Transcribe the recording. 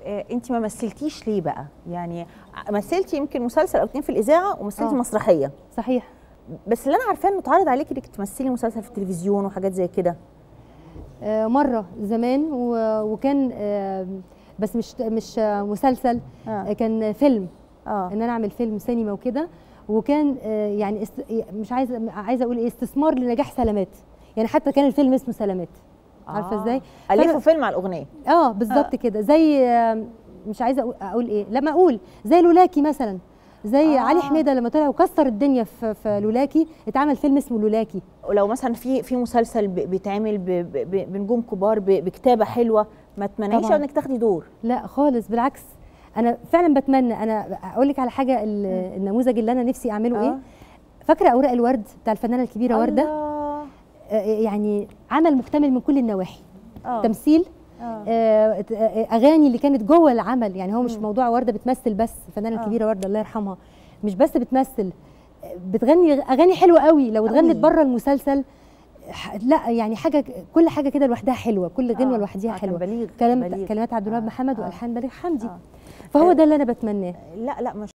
انت ما مثلتيش ليه بقى يعني ع- مثلتي يمكن مسلسل او اتنين في الاذاعه ومثلتي آه. مسرحيه صحيح بس اللي انا عارفاه انه اتعرض عليكي انك تمثلي مسلسل في التلفزيون وحاجات زي كده آه، مره زمان و- وكان آه، بس مش مش آه، مسلسل اه آه، كان فيلم اه ان انا اعمل فيلم سينما وكده وكان آه، يعني است... مش عايزه عايزه اقول ايه استثمار لنجاح سلامات يعني حتى كان الفيلم اسمه سلامات عارفه آه. ازاي الفوا فأنا- فيلم على الاغنيه اه بالظبط كده زي آه، مش عايزه أقول- اقول ايه لما اقول زي لولاكي مثلا زي آه. آه. علي حميده لما طلع وكسر الدنيا في, في لولاكي اتعمل فيلم اسمه لولاكي ولو مثلا في في مسلسل ب- بيتعمل ب- ب- ب- بنجوم كبار ب- بكتابه حلوه ما تمنعيش طبعاً. انك تاخدي دور لا خالص بالعكس انا فعلا بتمنى انا اقول لك على حاجه ال- النموذج اللي انا نفسي اعمله آه. ايه فاكره اوراق الورد بتاع الفنانه الكبيره ورده الله. آه، يعني عمل مكتمل من كل النواحي اه تمثيل آه. آه، آه، اغاني اللي كانت جوه العمل يعني هو مش مم. موضوع ورده بتمثل بس الفنانه آه. الكبيره ورده الله يرحمها مش بس بتمثل آه، بتغني اغاني حلوه قوي لو قوي. اتغنت بره المسلسل ح- لا يعني حاجه كل حاجه كده لوحدها حلوه كل غنوه آه. لوحدها آه، كان حلوه بليغ كلام بليغ. كلمات عبد الوهاب آه. محمد آه. والحان بليغ حمدي آه. فهو آه. ده اللي انا بتمناه لا لا مش